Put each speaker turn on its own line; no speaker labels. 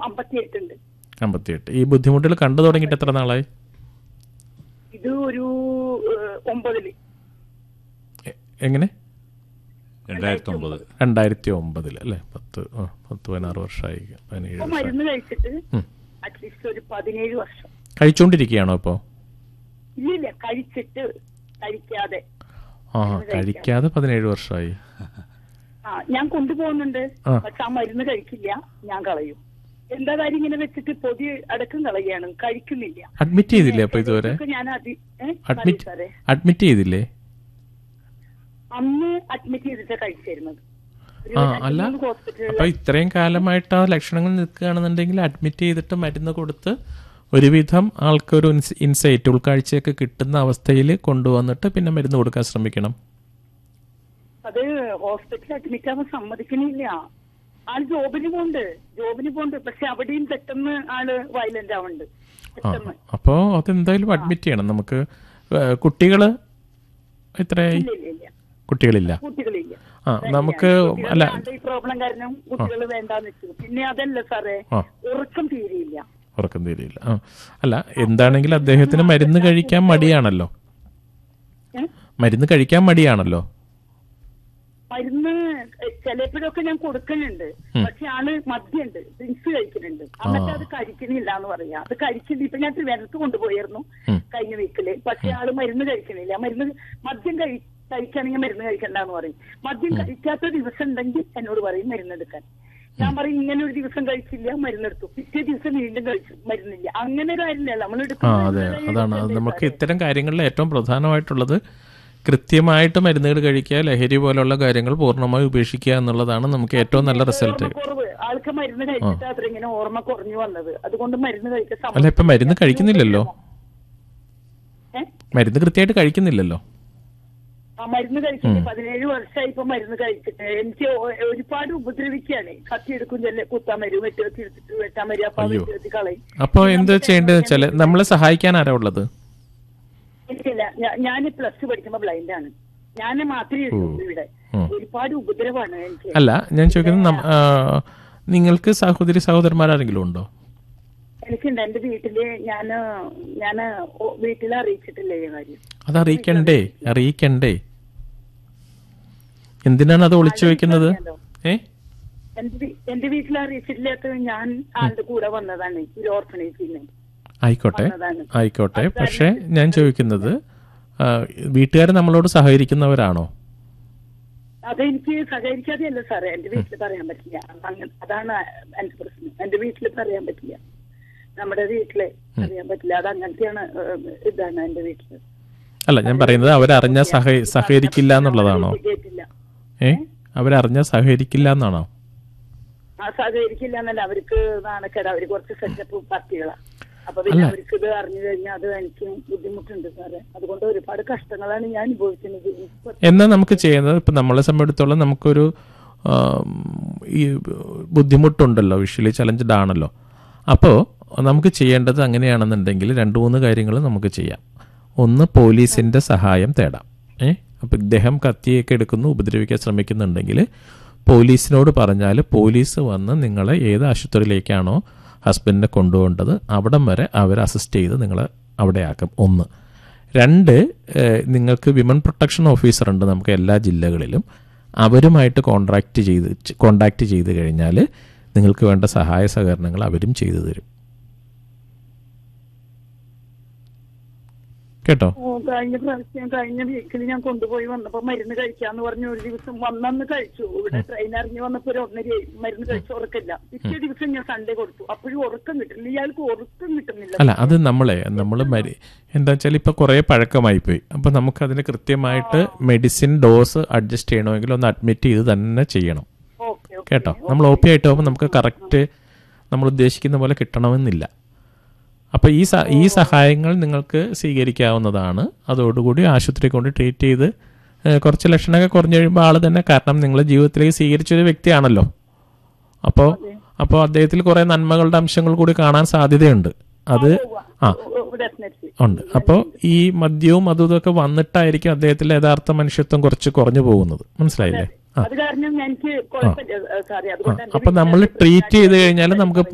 അമ്പത്തിയെട്ട് ഉണ്ട്
അമ്പത്തിയെട്ട് ഈ ബുദ്ധിമുട്ടുകൾ കണ്ടു തുടങ്ങിയിട്ട് എത്ര നാളായി
ഇത് ഒരു ഏഹ്, ഒമ്പതില്
എ- എങ്ങനെ
രണ്ടായിരത്തി ഒമ്പത്
രണ്ടായിരത്തി ഒമ്പതിൽ അല്ലേ പത്ത് ആ, പത്ത് പതിനാറ് വർഷമായി പതിനേഴ്
ഇപ്പൊ
വർഷമായി
മരുന്ന് കഴിച്ചിട്ട്
ഉം.
അറ്റ്ലീസ്റ്റ് ഒരു പതിനേഴ് വർഷം
കഴിച്ചുകൊണ്ടിരിക്കുകയാണോ ഇപ്പോൾ
ഇല്ലില്ല കഴിച്ചിട്ട് കഴിക്കാതെ
ആ കഴിക്കാതെ പതിനേഴ് വർഷമായി
ആ ഞാൻ കൊണ്ടുപോകുന്നുണ്ട്
ആ.
പക്ഷെ ആ മരുന്ന് കഴിക്കില്ല ഞാൻ കളയും എന്താ കാര്യം ഇങ്ങനെ വെച്ചിട്ട് പൊതി അടക്കം കളയാണ് കഴിക്കുന്നില്ല
അഡ്മിറ്റ് ചെയ്തില്ലേ അപ്പൊ ഇതുവരെ
ഇതൊക്കെ ഞാൻ അതി ഏ? പറയൂ
അഡ്മിറ്റ്
സാറേ
അഡ്മിറ്റ് ചെയ്തില്ലേ
അന്ന് അഡ്മിറ്റ് ചെയ്തിട്ട് കഴിച്ചിരുന്നത് ഒരു
ആ
രണ്ട്
അല്ല
മൂന്ന് ഹോസ്പിറ്റലിൽ
അപ്പൊ ഇത്രയും കാലമായിട്ട് ആ ലക്ഷണങ്ങൾ നിൽക്കുകയാണെന്നുണ്ടെങ്കിൽ അഡ്മിറ്റ് ചെയ്തിട്ട് മരുന്ന് കൊടുത്ത് ഒരുവിധം ആൾക്കൊരു ഇൻസൈറ്റ് ഉൾക്കാഴ്ചയൊക്കെ കിട്ടുന്ന അവസ്ഥയിൽ കൊണ്ടുവന്നിട്ട് പിന്നെ മരുന്ന് കൊടുക്കാൻ ശ്രമിക്കണം
അത് ഹോസ്പിറ്റലിൽ അഡ്മിറ്റ് ആവാൻ സമ്മതിക്കണില്ല ആൾ ജോബിന് പോണ്ട് ജോബിന് പോണ്ട് പക്ഷെ അവിടെയും പെട്ടെന്ന് ആള് വയലന്റ് ആവുന്നുണ്ട്
ആ
പെട്ടെന്ന്
അപ്പോൾ അതെന്തായാലും അഡ്മിറ്റ് ചെയ്യണം നമുക്ക് ഏഹ്, കുട്ടികള് എത്രയായി
ഇല്ല ഇല്ല ഇല്ല
കുട്ടികളില്ല
കുട്ടികളില്ല
ആ നമുക്ക് അല്ല
കുട്ടികളുടെ ഈ പ്രോബ്ലം കാരണം കുട്ടികൾ വേണ്ടാന്ന് വെച്ചു പിന്നെ അതല്ല സാറേ
ആ.
ഉറക്കം തീരെയില്ല
ഉറക്കം തീരെയില്ല ആ അല്ല എന്താണെങ്കിലും അദ്ദേഹത്തിന് മരുന്ന് കഴിക്കാൻ മടിയാണല്ലോ
ഏ?
മരുന്ന് കഴിക്കാൻ മടിയാണല്ലോ
മരുന്ന് ചിലപ്പോഴൊക്കെ ഞാൻ കൊടുക്കുന്നുണ്ട് പക്ഷെ ആള് മദ്യണ്ട് ഡ്രിങ്ക്സ് കഴിക്കുന്നുണ്ട് എന്നിട്ട് അത് കഴിക്കണില്ല എന്ന് പറയാ അത് കഴിച്ചില്ല ഇപ്പൊ ഞാൻ ട്രിവാൻഡ്രത്ത് കൊണ്ടുപോയിരുന്നു
ഉം.
കഴിഞ്ഞ വീക്കില് പക്ഷെ ആള് മരുന്ന് കഴിക്കണില്ല മരുന്ന് മദ്യം കഴി കഴിക്കുകയാണെങ്കിൽ മരുന്ന് കഴിക്കണ്ടെന്ന് പറയും മദ്യം കഴിക്കാത്ത ദിവസം ഉണ്ടെങ്കിൽ എന്നോട് പറയും മരുന്നെടുക്കാൻ ഞാൻ പറയും ഇങ്ങനെ ഒരു ദിവസം കഴിച്ചില്ല മരുന്നെടുത്തു പിറ്റേ ദിവസം വീണ്ടും കഴിച്ചു മരുന്നില്ല അങ്ങനെ ഒരു കാര്യമില്ല നമ്മൾ
ആ അതെ അതാണ് അത് നമുക്ക് ഇത്തരം കാര്യങ്ങളിൽ ഏറ്റവും പ്രധാനമായിട്ടുള്ളത് കൃത്യമായിട്ട് മരുന്നുകൾ കഴിക്കുക ലഹരി പോലുള്ള കാര്യങ്ങൾ പൂർണ്ണമായി ഉപേക്ഷിക്കുക എന്നുള്ളതാണ് നമുക്ക് ഏറ്റവും നല്ല റിസൾട്ട്
കുറവ് ആൾക്ക് മരുന്ന് കഴിച്ചിട്ട് അത്ര ഇങ്ങനെ ഓർമ്മ കുറഞ്ഞു വന്നത് അതുകൊണ്ട് മരുന്ന് കഴിക്കാൻ
അല്ല ഇപ്പൊ മരുന്ന് കഴിക്കുന്നില്ലല്ലോ
ഏ?
മരുന്ന് കൃത്യമായിട്ട് കഴിക്കുന്നില്ലല്ലോ
ആ മരുന്ന് കഴിച്ചിട്ട് പതിനേഴ് വർഷമായി ഇപ്പൊ മരുന്ന് കഴിച്ചിട്ട് എനിക്ക് ഒ- ഒരുപാട് ഉപദ്രവിക്കുകയാണ് കത്തി എടുക്കും ചെല്ല കുത്താൻ വരും വെട്ടി വെത്തി എടുത്തിട്ട് വെട്ടാൻ വരും അപ്പൊ
അയ്യോ.
വെട്ടി വെത്തി കളയും
അപ്പോൾ എന്ത് ചെയ്യേണ്ടതെന്ന് വെച്ചാൽ നമ്മളെ സഹായിക്കാൻ ആരാ ഉള്ളത്
എനിക്കില്ല ഞാൻ പ്ലസ് ടു പഠിക്കുമ്പോ ബ്ലൈൻഡ് ആണ് ഞാൻ മാത്രമേ ഉള്ളൂ ഇവിടെ
ഉം.
ഒരുപാട് ഉപദ്രവമാണ് എനിക്ക്
അല്ല ഞാൻ ചോദിക്കുന്നത് നം- ആ, നിങ്ങൾക്ക് സഹോദരി സഹോദരന്മാരെങ്കിലും ഉണ്ടോ
എനിക്കുണ്ട് എന്റെ വീട്ടില് ഞാന് ഞാന് ഒ- വീട്ടിൽ അറിയിച്ചിട്ടില്ല ഈ കാര്യം
അത് അറിയിക്കണ്ടേ അറിയിക്കണ്ടേ എന്തിനാണ് അത് ഒളിച്ചു വെക്കുന്നത് ഏ
എന്റെ വീ- എന്റെ വീട്ടിൽ അറിയിച്ചിട്ടില്ലാത്ത ഞാൻ ആളുടെ കൂടെ വന്നതാണ് ഒരു ഓർഫനേജിൽ നിന്ന്
ആയിക്കോട്ടെ
വന്നതാണ്
ആയിക്കോട്ടെ പക്ഷെ ഞാൻ ചോദിക്കുന്നത് വീട്ടുകാർ നമ്മളോട് സഹകരിക്കുന്നവരാണോ
അതെനിക്ക് സഹകരിക്കാതെയല്ല സാറേ എന്റെ വീട്ടിൽ പറയാൻ പറ്റില്ല അങ്ങനെ അതാണ് എന്റെ പ്രശ്നം എന്റെ വീട്ടിൽ പറയാൻ പറ്റില്ല നമ്മുടെ വീട്ടില് പറയാൻ പറ്റില്ല അത് അങ്ങനത്തെയാണ് ഏഹ്, ഇതാണ് എന്റെ വീട്ടില്
അല്ല ഞാൻ പറയുന്നത് അവരറിഞ്ഞാൽ സഹ സഹകരിക്കില്ല എന്നുള്ളതാണോ
കേട്ടില്ല
ഏ അവരറിഞ്ഞാൽ സഹകരിക്കില്ല എന്നാണോ
ആ സഹകരിക്കില്ല എന്നല്ല അവർക്ക് നാണക്കേട് അവര് കുറച്ച് സെറ്റപ്പ് പാർട്ടികളാ അപ്പൊ പിന്നെ അവർക്ക് ഇത് അറിഞ്ഞു കഴിഞ്ഞാൽ അത് എനിക്ക് ബുദ്ധിമുട്ടുണ്ട് സാറേ അതുകൊണ്ട് ഒരുപാട് കഷ്ടങ്ങളാണ് ഞാൻ അനുഭവിക്കുന്നത് ഇപ്പൊ
എന്നാൽ നമുക്ക് ചെയ്യുന്നത് ഇപ്പം നമ്മളെ സംബന്ധിച്ചിടത്തോളം നമുക്കൊരു ആം, ഈ ബുദ്ധിമുട്ടുണ്ടല്ലോ വിഷ്വലി ചലഞ്ചഡ് ആണല്ലോ അപ്പോൾ നമുക്ക് ചെയ്യേണ്ടത് അങ്ങനെയാണെന്നുണ്ടെങ്കിൽ രണ്ട് മൂന്ന് കാര്യങ്ങൾ നമുക്ക് ചെയ്യാം ഒന്ന് പോലീസിൻ്റെ സഹായം തേടാം ഏ അപ്പോൾ ഇദ്ദേഹം കത്തിയൊക്കെ എടുക്കുന്നു ഉപദ്രവിക്കാൻ ശ്രമിക്കുന്നുണ്ടെങ്കിൽ പോലീസിനോട് പറഞ്ഞാൽ പോലീസ് വന്ന് നിങ്ങളെ ഏത് ആശുപത്രിയിലേക്കാണോ ഹസ്ബൻഡിനെ കൊണ്ടുപോകേണ്ടത് അവിടം വരെ അവർ അസിസ്റ്റ് ചെയ്ത് നിങ്ങളെ അവിടെ ആക്കും ഒന്ന് രണ്ട് ഏഹ്, നിങ്ങൾക്ക് വിമൻ പ്രൊട്ടക്ഷൻ ഓഫീസർ ഉണ്ട് നമുക്ക് എല്ലാ ജില്ലകളിലും അവരുമായിട്ട് കോൺട്രാക്റ്റ് ചെയ്ത് കോണ്ടാക്ട് ചെയ്ത് കഴിഞ്ഞാൽ നിങ്ങൾക്ക് വേണ്ട സഹായ സഹകരണങ്ങൾ അവരും ചെയ്തു തരും കേട്ടോ
ഓ, കഴിഞ്ഞ പ്രാവശ്യം കഴിഞ്ഞ വീക്കിൽ ഞാൻ കൊണ്ടുപോയി വന്നപ്പോ മരുന്ന് കഴിക്കാന്ന് പറഞ്ഞു ഒരു ദിവസം വന്നന്ന് കഴിച്ചു ഇവിടെ ട്രെയിൻ ഇറങ്ങി വന്നപ്പോ ഒരു ഒന്നര മരുന്ന് കഴിച്ചു ഉറക്കില്ല പിറ്റേ ദിവസം ഞാൻ സൺഡേ കൊടുത്തു അപ്പോഴും ഉറക്കം കിട്ടുന്നില്ല ഇയാൾക്ക് ഉറക്കം കിട്ടുന്നില്ല
അല്ല അത് നമ്മളെ നമ്മൾ മരി എന്താ വെച്ചാൽ ഇപ്പോൾ കുറേ പഴക്കമായി പോയി അപ്പോൾ നമുക്കതിന് കൃത്യമായിട്ട് മെഡിസിൻ ഡോസ് അഡ്ജസ്റ്റ് ചെയ്യണമെങ്കിൽ ഒന്ന് അഡ്മിറ്റ് ചെയ്ത് തന്നെ ചെയ്യണം
ഓക്കെ ഓക്കെ
കേട്ടോ നമ്മൾ ഒ പി ആയിട്ട് പോകുമ്പോൾ നമുക്ക് കറക്റ്റ് നമ്മൾ ഉദ്ദേശിക്കുന്ന പോലെ കിട്ടണമെന്നില്ല അപ്പോൾ ഈ സ ഈ സഹായങ്ങൾ നിങ്ങൾക്ക് സ്വീകരിക്കാവുന്നതാണ് അതോടുകൂടി ആശുപത്രി കൊണ്ട് ട്രീറ്റ് ചെയ്ത് ഏഹ്, കുറച്ച് ലക്ഷണമൊക്കെ കുറഞ്ഞു കഴിയുമ്പോൾ ആൾ തന്നെ കാരണം നിങ്ങളുടെ ജീവിതത്തിലേക്ക് സ്വീകരിച്ചൊരു വ്യക്തിയാണല്ലോ അപ്പോൾ അപ്പോൾ അദ്ദേഹത്തിൽ കുറേ നന്മകളുടെ അംശങ്ങൾ കൂടി കാണാൻ സാധ്യതയുണ്ട് അത് ആ
ഡെഫിനറ്റ്ലി
ഉണ്ട് അപ്പോൾ ഈ മദ്യവും അതും ഇതൊക്കെ വന്നിട്ടായിരിക്കും അദ്ദേഹത്തിലെ യഥാർത്ഥ മനുഷ്യത്വം കുറച്ച് കുറഞ്ഞു പോകുന്നത് മനസ്സിലായില്ലേ ആ
അത് കാരണം എനിക്ക് കുഴപ്പമില്ല സാറേ അതുകൊണ്ട് എന്റെ
അപ്പൊ നമ്മൾ ട്രീറ്റ് ചെയ്ത് കഴിഞ്ഞാൽ നമുക്ക്